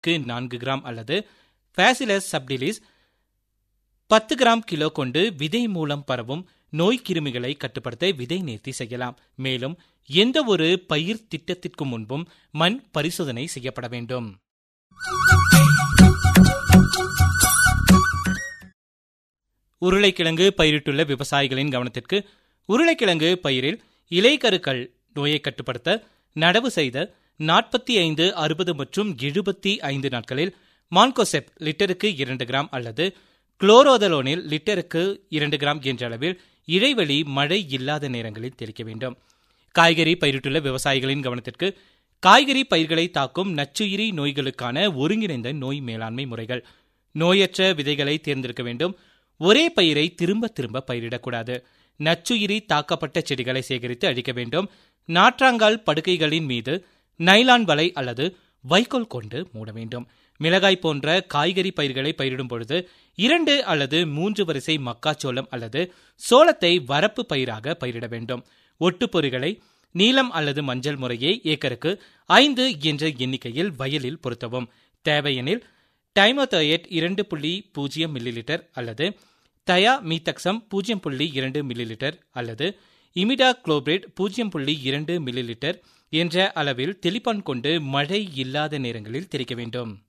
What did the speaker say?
ஏக்கருக்கு நான்கு கிராம் அல்லது ஃபேசிலஸ் சப்டிலிஸ் பத்து கிராம் கிலோ கொண்டு விதை மூலம் பரவும் நோய் கிருமிகளை கட்டுப்படுத்த விதை நேர்த்தி செய்யலாம் மேலும் எந்த ஒரு பயிர் திட்டத்திற்கு முன்பும் மண் பரிசோதனை செய்யப்பட வேண்டும் உருளைக்கிழங்கு பயிரிட்டுள்ள விவசாயிகளின் கவனத்திற்கு உருளைக்கிழங்கு பயிரில் இலைக்கருக்கள் நோயை கட்டுப்படுத்த நடவு செய்த நாற்பத்தி ஐந்து அறுபது மற்றும் எழுபத்தி ஐந்து நாட்களில் மான்கோசெப் லிட்டருக்கு இரண்டு கிராம் அல்லது குளோரோதலோனில் லிட்டருக்கு இரண்டு கிராம் என்ற அளவில் இடைவெளி மழை இல்லாத நேரங்களில் தெளிக்க வேண்டும் காய்கறி பயிரிட்டுள்ள விவசாயிகளின் கவனத்திற்கு காய்கறி பயிர்களை தாக்கும் நச்சுயிரி நோய்களுக்கான ஒருங்கிணைந்த நோய் மேலாண்மை முறைகள் நோயற்ற விதைகளை தேர்ந்தெடுக்க வேண்டும் ஒரே பயிரை திரும்ப திரும்ப பயிரிடக்கூடாது நச்சுயிரி தாக்கப்பட்ட செடிகளை சேகரித்து அழிக்க வேண்டும் நாற்றாங்கால் படுக்கைகளின் மீது நைலான் வலை அல்லது வைக்கோல் கொண்டு மூட வேண்டும் மிளகாய் போன்ற காய்கறி பயிர்களை பயிரிடும் பொழுது இரண்டு அல்லது மூன்று வரிசை மக்காச்சோளம் அல்லது சோளத்தை வரப்பு பயிராக பயிரிட வேண்டும் ஒட்டுப்பொறிகளை நீலம் அல்லது மஞ்சள் முறையே ஏக்கருக்கு ஐந்து என்ற எண்ணிக்கையில் வயலில் பொருத்தவும் தேவையெனில் டைமோதயட் இரண்டு புள்ளி பூஜ்ஜியம் மில்லி லிட்டர் அல்லது தயா மீத்தக்சம் பூஜ்ஜியம் புள்ளி இரண்டு மில்லி லிட்டர் அல்லது இமிடா குளோபிரேட் பூஜ்ஜியம் புள்ளி இரண்டு மில்லி லிட்டர் என்ற அளவில் தெளிப்பான் கொண்டு மழை இல்லாத நேரங்களில் தெளிக்க வேண்டும்